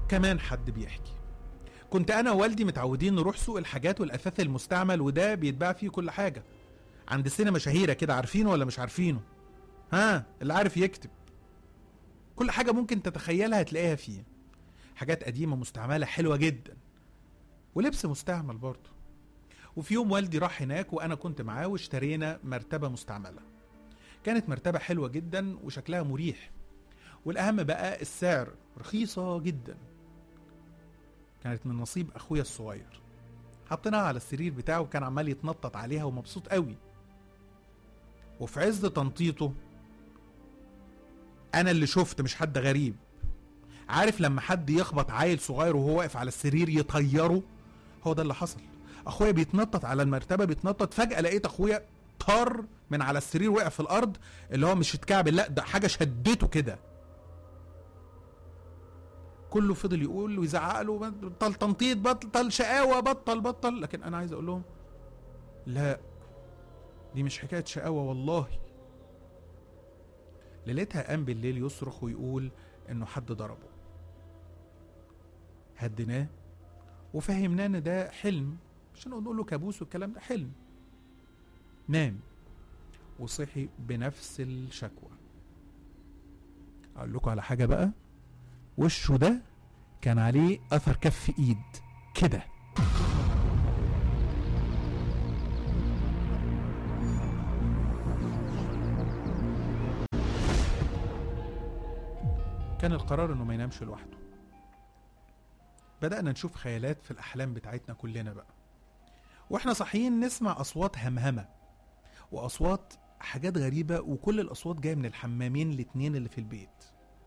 كمان حد بيحكي كنت انا ووالدي متعودين نروح سوق الحاجات والاثاث المستعمل وده بيتباع فيه كل حاجه عند سينما شهيره كده عارفينه ولا مش عارفينه ها اللي عارف يكتب كل حاجه ممكن تتخيلها هتلاقيها فيه حاجات قديمه مستعمله حلوه جدا ولبس مستعمل برضه وفي يوم والدي راح هناك وانا كنت معاه واشترينا مرتبه مستعمله كانت مرتبه حلوه جدا وشكلها مريح والاهم بقى السعر رخيصه جدا كانت من نصيب اخويا الصغير حطيناها على السرير بتاعه وكان عمال يتنطط عليها ومبسوط قوي وفي عز تنطيطه انا اللي شفت مش حد غريب عارف لما حد يخبط عيل صغير وهو واقف على السرير يطيره هو ده اللي حصل اخويا بيتنطط على المرتبه بيتنطط فجاه لقيت اخويا طار من على السرير وقع في الارض اللي هو مش اتكعبل لا ده حاجه شدته كده كله فضل يقول ويزعق له بطل تنطيط بطل شقاوه بطل بطل لكن انا عايز اقول لهم لا دي مش حكايه شقاوه والله ليلتها قام بالليل يصرخ ويقول انه حد ضربه هديناه وفهمناه ان ده حلم عشان نقول له كابوس والكلام ده حلم نام وصحي بنفس الشكوى اقول لكم على حاجه بقى وشه ده كان عليه اثر كف ايد كده كان القرار انه ما ينامش لوحده بدأنا نشوف خيالات في الأحلام بتاعتنا كلنا بقى واحنا صاحيين نسمع أصوات همهمة وأصوات حاجات غريبة وكل الأصوات جاية من الحمامين الاتنين اللي في البيت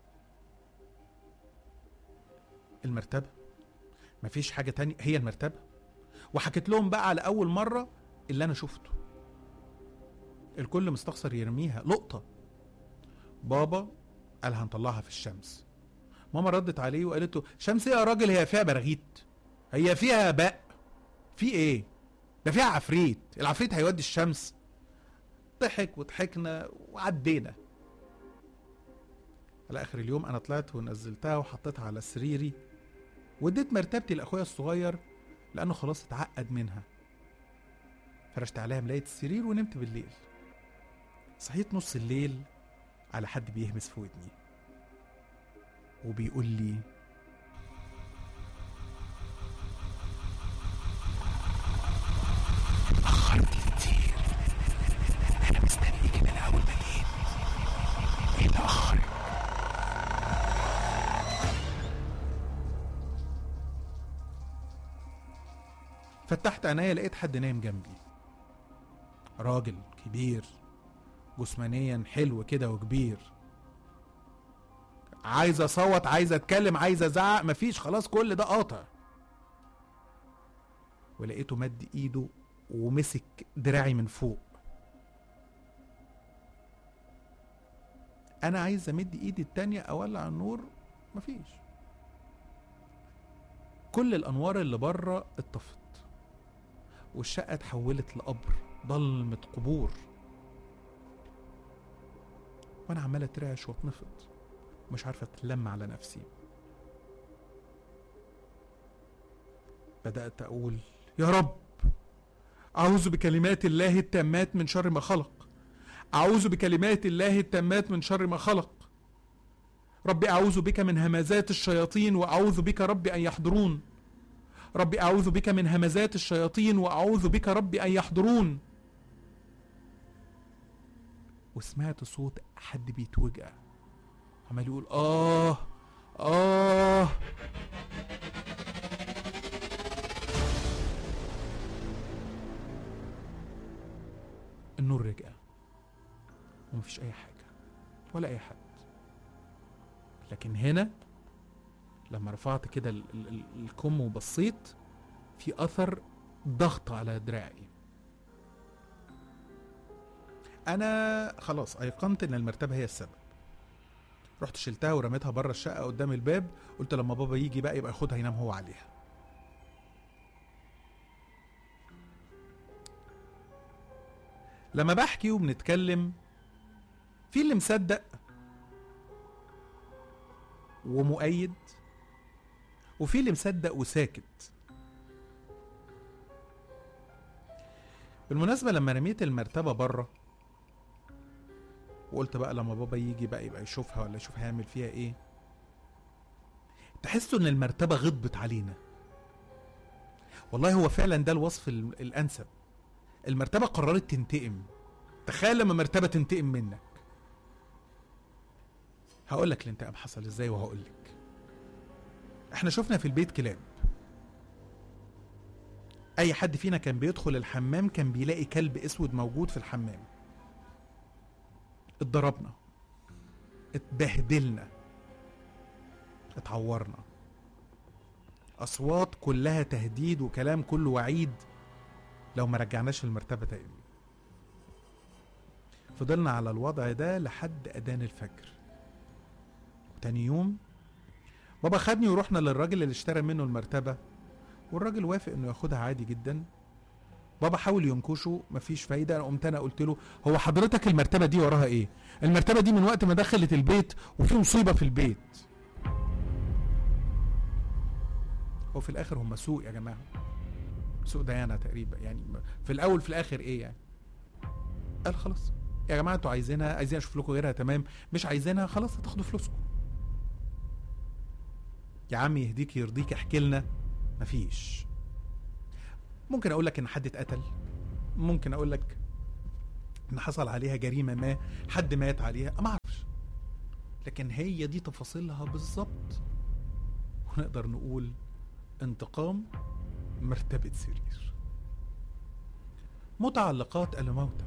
المرتبة مفيش حاجة تانية هي المرتبة وحكيت لهم بقى على أول مرة اللي أنا شفته الكل مستخسر يرميها لقطة بابا قال هنطلعها في الشمس ماما ردت عليه وقالت له شمس إيه يا راجل هي فيها براغيث هي فيها باء في ايه ده فيها عفريت العفريت هيودي الشمس ضحك وضحكنا وعدينا على اخر اليوم انا طلعت ونزلتها وحطيتها على سريري واديت مرتبتي لاخويا الصغير لانه خلاص اتعقد منها فرشت عليها ملايه السرير ونمت بالليل صحيت نص الليل على حد بيهمس في ودني وبيقول لي اتأخرت كتير أنا مستنيك من أول ما جيت إيه اللي أخرك؟ فتحت عينيا لقيت حد نايم جنبي راجل كبير جسمانيا حلو كده وكبير عايز اصوت عايز اتكلم عايز ازعق مفيش خلاص كل ده قاطع ولقيته مد ايده ومسك دراعي من فوق انا عايز امد ايدي التانية اولع النور مفيش كل الانوار اللي بره اتطفت والشقه اتحولت لقبر ضلمة قبور وانا عمال اترعش واتنفض مش عارف اتلم على نفسي بدأت أقول يا رب أعوذ بكلمات الله التامات من شر ما خلق أعوذ بكلمات الله التامات من شر ما خلق ربي أعوذ بك من همزات الشياطين وأعوذ بك ربي أن يحضرون ربي أعوذ بك من همزات الشياطين وأعوذ بك ربي أن يحضرون وسمعت صوت حد بيتوجع عمال يقول آه آه النور رجع ومفيش أي حاجة ولا أي حد لكن هنا لما رفعت كده ال- ال- ال- الكم وبصيت في أثر ضغط على دراعي أنا خلاص أيقنت إن المرتبة هي السبب رحت شلتها ورميتها بره الشقة قدام الباب قلت لما بابا يجي بقى يبقى ياخدها ينام هو عليها لما بحكي وبنتكلم في اللي مصدق ومؤيد وفي اللي مصدق وساكت بالمناسبة لما رميت المرتبة بره وقلت بقى لما بابا يجي بقى يبقى يشوفها ولا يشوف هيعمل فيها ايه تحسوا ان المرتبة غضبت علينا والله هو فعلا ده الوصف ال- الانسب المرتبة قررت تنتقم تخيل لما مرتبة تنتقم منك هقول لك الانتقام حصل ازاي وهقول لك احنا شفنا في البيت كلاب اي حد فينا كان بيدخل الحمام كان بيلاقي كلب اسود موجود في الحمام اتضربنا اتبهدلنا اتعورنا اصوات كلها تهديد وكلام كله وعيد لو ما رجعناش المرتبه تاني فضلنا على الوضع ده لحد اذان الفجر تاني يوم بابا خدني ورحنا للراجل اللي اشترى منه المرتبه والراجل وافق انه ياخدها عادي جدا بابا حاول ينكشه مفيش فايده انا قمت انا قلت له هو حضرتك المرتبه دي وراها ايه المرتبه دي من وقت ما دخلت البيت وفي مصيبه في البيت هو في الاخر هم سوق يا جماعه سوق ديانه تقريبا يعني في الاول في الاخر ايه يعني قال خلاص يا جماعه انتوا عايزينها عايزين اشوف لكم غيرها تمام مش عايزينها خلاص هتاخدوا فلوسكم يا عم يهديك يرضيك احكي لنا مفيش ممكن اقول لك ان حد اتقتل ممكن اقول لك ان حصل عليها جريمه ما حد مات عليها ما اعرفش لكن هي دي تفاصيلها بالظبط ونقدر نقول انتقام مرتبة سرير متعلقات الموتى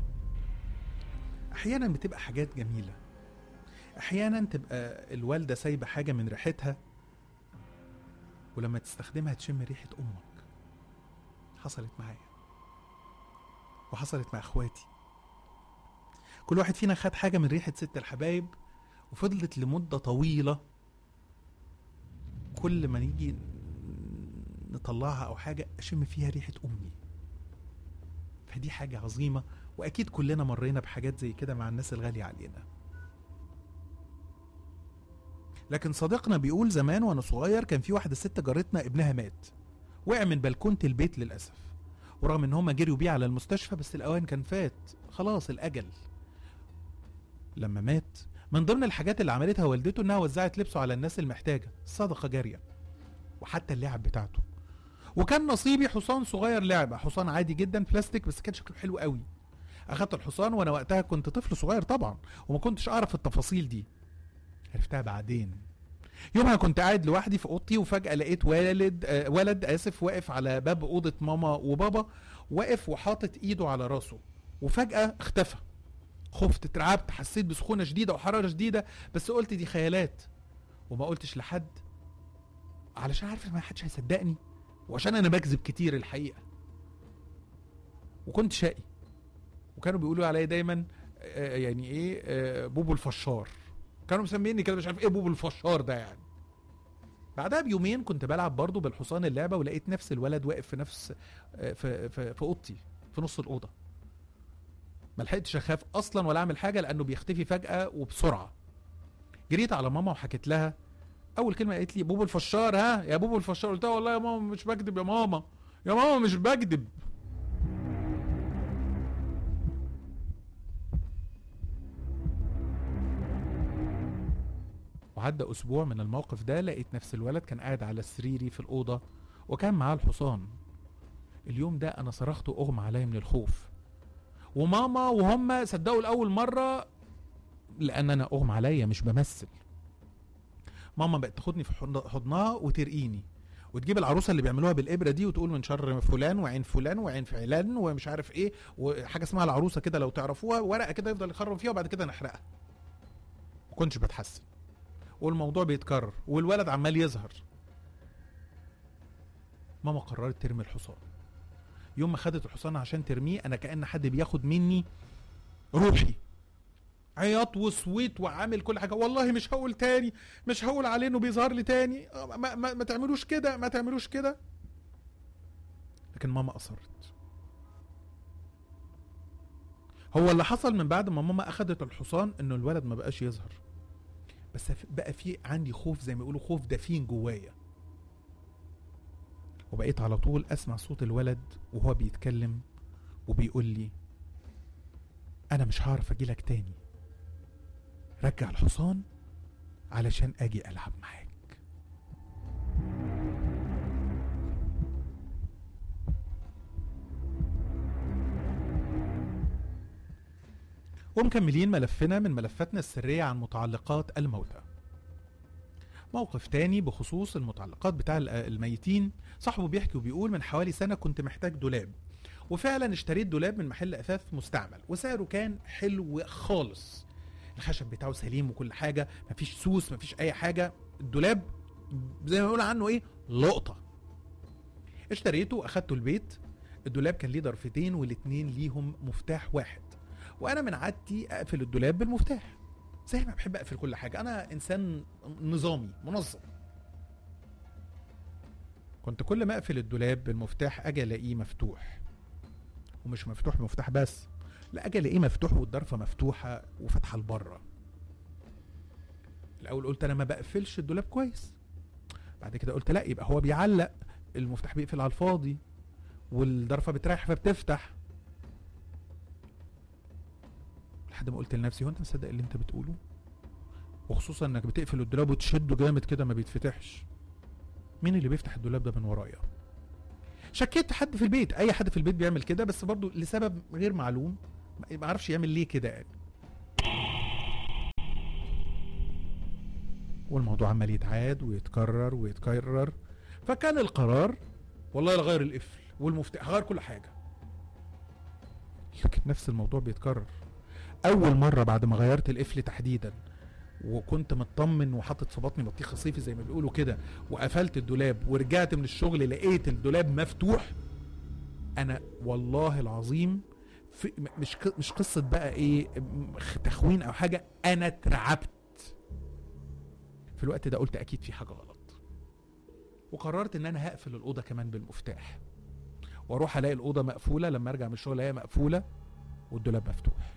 احيانا بتبقى حاجات جميله احيانا تبقى الوالده سايبه حاجه من ريحتها ولما تستخدمها تشم ريحه امك حصلت معايا وحصلت مع اخواتي كل واحد فينا خد حاجه من ريحه ست الحبايب وفضلت لمده طويله كل ما نيجي نطلعها او حاجه اشم فيها ريحه امي فدي حاجه عظيمه واكيد كلنا مرينا بحاجات زي كده مع الناس الغاليه علينا لكن صديقنا بيقول زمان وانا صغير كان في واحده ست جارتنا ابنها مات وقع من بلكونه البيت للاسف ورغم ان هما جريوا بيه على المستشفى بس الاوان كان فات خلاص الاجل لما مات من ضمن الحاجات اللي عملتها والدته انها وزعت لبسه على الناس المحتاجه صدقه جاريه وحتى اللعب بتاعته وكان نصيبي حصان صغير لعبه حصان عادي جدا بلاستيك بس كان شكله حلو قوي اخدت الحصان وانا وقتها كنت طفل صغير طبعا وما كنتش اعرف التفاصيل دي عرفتها بعدين يومها كنت قاعد لوحدي في اوضتي وفجاه لقيت والد آه ولد اسف واقف على باب اوضه ماما وبابا واقف وحاطط ايده على راسه وفجاه اختفى خفت اترعبت حسيت بسخونه شديده وحراره شديده بس قلت دي خيالات وما قلتش لحد علشان عارف ان ما حدش هيصدقني وعشان انا بكذب كتير الحقيقه وكنت شقي وكانوا بيقولوا عليا دايما آه، يعني ايه آه، بوبو الفشار كانوا مسميني كده مش عارف ايه بوبو الفشار ده يعني بعدها بيومين كنت بلعب برضه بالحصان اللعبه ولقيت نفس الولد واقف في نفس آه، في في, في اوضتي في نص الاوضه ما لحقتش اخاف اصلا ولا اعمل حاجه لانه بيختفي فجاه وبسرعه جريت على ماما وحكيت لها اول كلمه قالت لي بوبو الفشار ها يا بوبو الفشار قلت لها والله يا ماما مش بكذب يا ماما يا ماما مش بكذب وعدى اسبوع من الموقف ده لقيت نفس الولد كان قاعد على سريري في الاوضه وكان معاه الحصان اليوم ده انا صرخت واغمى عليا من الخوف وماما وهم صدقوا لاول مره لان انا اغمى عليا مش بمثل ماما بقت تاخدني في حضن- حضنها وترقيني وتجيب العروسه اللي بيعملوها بالابره دي وتقول من شر فلان وعين فلان وعين فعلان ومش عارف ايه وحاجه اسمها العروسه كده لو تعرفوها ورقه كده يفضل يخرم فيها وبعد كده نحرقها ما كنتش بتحسن والموضوع بيتكرر والولد عمال يظهر ماما قررت ترمي الحصان يوم ما خدت الحصان عشان ترميه انا كان حد بياخد مني روحي عياط وصويت وعامل كل حاجه والله مش هقول تاني مش هقول عليه انه بيظهر لي تاني آه، ما, ما, ما تعملوش كده ما تعملوش كده لكن ماما اصرت هو اللي حصل من بعد ما ماما اخدت الحصان انه الولد ما بقاش يظهر بس ف- بقى في عندي خوف زي ما يقولوا خوف دفين جوايا وبقيت على طول اسمع صوت الولد وهو بيتكلم وبيقول لي انا مش هعرف اجيلك تاني رجع الحصان علشان اجي العب معاك ومكملين ملفنا من ملفاتنا السرية عن متعلقات الموتى موقف تاني بخصوص المتعلقات بتاع ال- الميتين صاحبه بيحكي وبيقول من حوالي سنة كنت محتاج دولاب وفعلا اشتريت دولاب من محل اثاث مستعمل وسعره كان حلو خالص الخشب بتاعه سليم وكل حاجة مفيش سوس مفيش اي حاجة الدولاب زي ما بيقول عنه ايه لقطة اشتريته واخدته البيت الدولاب كان ليه ضرفتين والاتنين ليهم مفتاح واحد وانا من عادتي اقفل الدولاب بالمفتاح زي ما بحب اقفل كل حاجه انا انسان نظامي منظم كنت كل ما اقفل الدولاب بالمفتاح اجي الاقيه مفتوح ومش مفتوح بمفتاح بس لا اجي الاقيه مفتوح والضرفه مفتوحه وفاتحه لبره الاول قلت انا ما بقفلش الدولاب كويس بعد كده قلت لا يبقى هو بيعلق المفتاح بيقفل على الفاضي والضرفه بتريح فبتفتح لحد ما قلت لنفسي هو انت مصدق اللي انت بتقوله وخصوصا انك بتقفل الدولاب وتشده جامد كده ما بيتفتحش مين اللي بيفتح الدولاب ده من ورايا شكيت حد في البيت اي حد في البيت بيعمل كده بس برضو لسبب غير معلوم ما- ما اعرفش يعمل ليه كده يعني والموضوع عمال يتعاد ويتكرر ويتكرر فكان القرار والله لا غير القفل والمفتاح هغير كل حاجه لكن نفس الموضوع بيتكرر اول مره بعد ما غيرت القفل تحديدا وكنت مطمن وحاطط في بطني بطيخه صيفي زي ما بيقولوا كده وقفلت الدولاب ورجعت من الشغل لقيت الدولاب مفتوح انا والله العظيم في م- مش ق- مش قصه بقى ايه م- تخوين او حاجه انا اترعبت في الوقت ده قلت اكيد في حاجه غلط وقررت ان انا هقفل الاوضه كمان بالمفتاح واروح الاقي الاوضه مقفوله لما ارجع من الشغل الاقيها مقفوله والدولاب مفتوح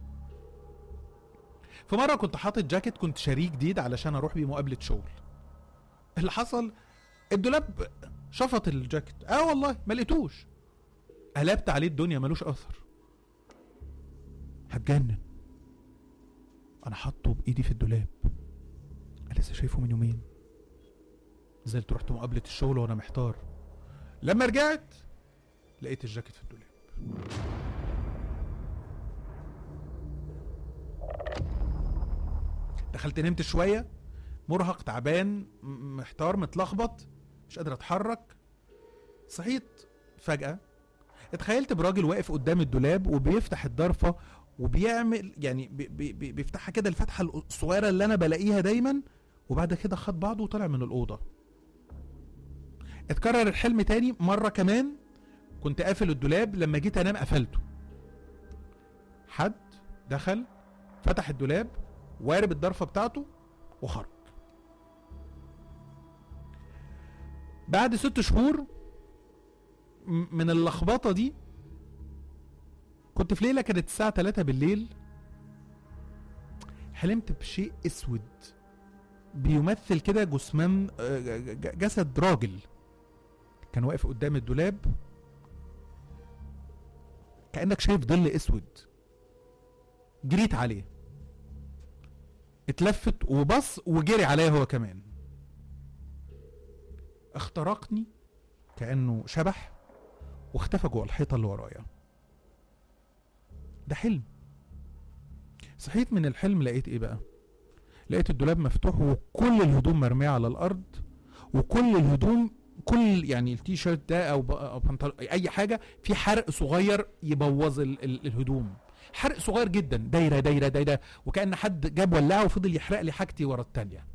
في مره كنت حاطط جاكيت كنت شاريه جديد علشان اروح بيه مقابله شغل اللي حصل الدولاب شفط الجاكيت اه والله ما لقيتوش قلبت عليه الدنيا ملوش اثر هتجنن انا حاطه بايدي في الدولاب انا لسه شايفه من يومين نزلت رحت مقابله الشغل وانا محتار لما رجعت لقيت الجاكيت في الدولاب دخلت نمت شويه مرهق تعبان م- محتار متلخبط مش قادر اتحرك صحيت فجاه اتخيلت براجل واقف قدام الدولاب وبيفتح الضرفه وبيعمل يعني بي بي بي- بيفتحها كده الفتحه الصغيره اللي انا بلاقيها دايما وبعد كده خد بعضه وطلع من الاوضه اتكرر الحلم تاني مره كمان كنت قافل الدولاب لما جيت انام قفلته حد دخل فتح الدولاب وارب الضرفه بتاعته وخرج بعد ست شهور م- من اللخبطه دي كنت في ليله كانت الساعه 3 بالليل حلمت بشيء اسود بيمثل كده جثمان آه، ج- ج- جسد راجل كان واقف قدام الدولاب كانك شايف ظل اسود جريت عليه اتلفت وبص وجري عليا هو كمان اخترقني كانه شبح واختفى جوه الحيطه اللي ورايا ده حلم صحيت من الحلم لقيت ايه بقى لقيت الدولاب مفتوح وكل الهدوم مرميه على الارض وكل الهدوم كل يعني التي شيرت ده او ب- او بنطلون اي حاجه في حرق صغير يبوظ ال ال الهدوم حرق صغير جدا دايره دايره دايره وكان حد جاب ولاعه وفضل يحرق لي حاجتي ورا التانيه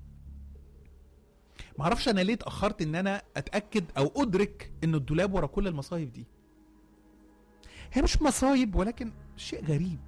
معرفش انا ليه اتاخرت ان انا اتاكد او ادرك ان الدولاب ورا كل المصايب دي هي مش مصايب ولكن شيء غريب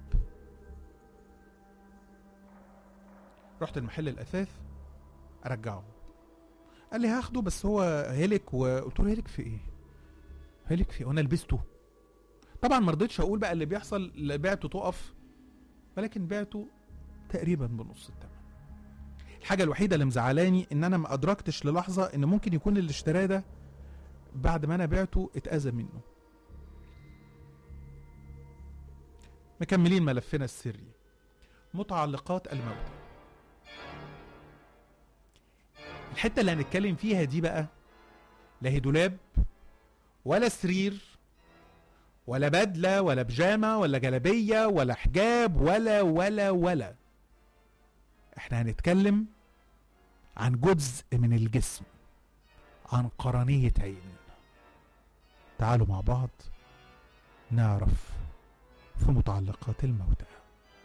رحت المحل الاثاث ارجعه قال لي هاخده بس هو هلك وقلت له هلك في ايه هلك في إيه؟ وانا لبسته طبعا ما رضيتش اقول بقى اللي بيحصل اللي بعته تقف ولكن بعته تقريبا بنص الثمن الحاجه الوحيده اللي مزعلاني ان انا ما ادركتش للحظه ان ممكن يكون اللي اشتراه ده بعد ما انا بعته اتأذى منه مكملين ملفنا السري متعلقات الموتى الحتة اللي هنتكلم فيها دي بقى لا هي دولاب ولا سرير ولا بدلة ولا بيجامة ولا جلابية ولا حجاب ولا ولا ولا احنا هنتكلم عن جزء من الجسم عن قرنية عين تعالوا مع بعض نعرف في متعلقات الموتى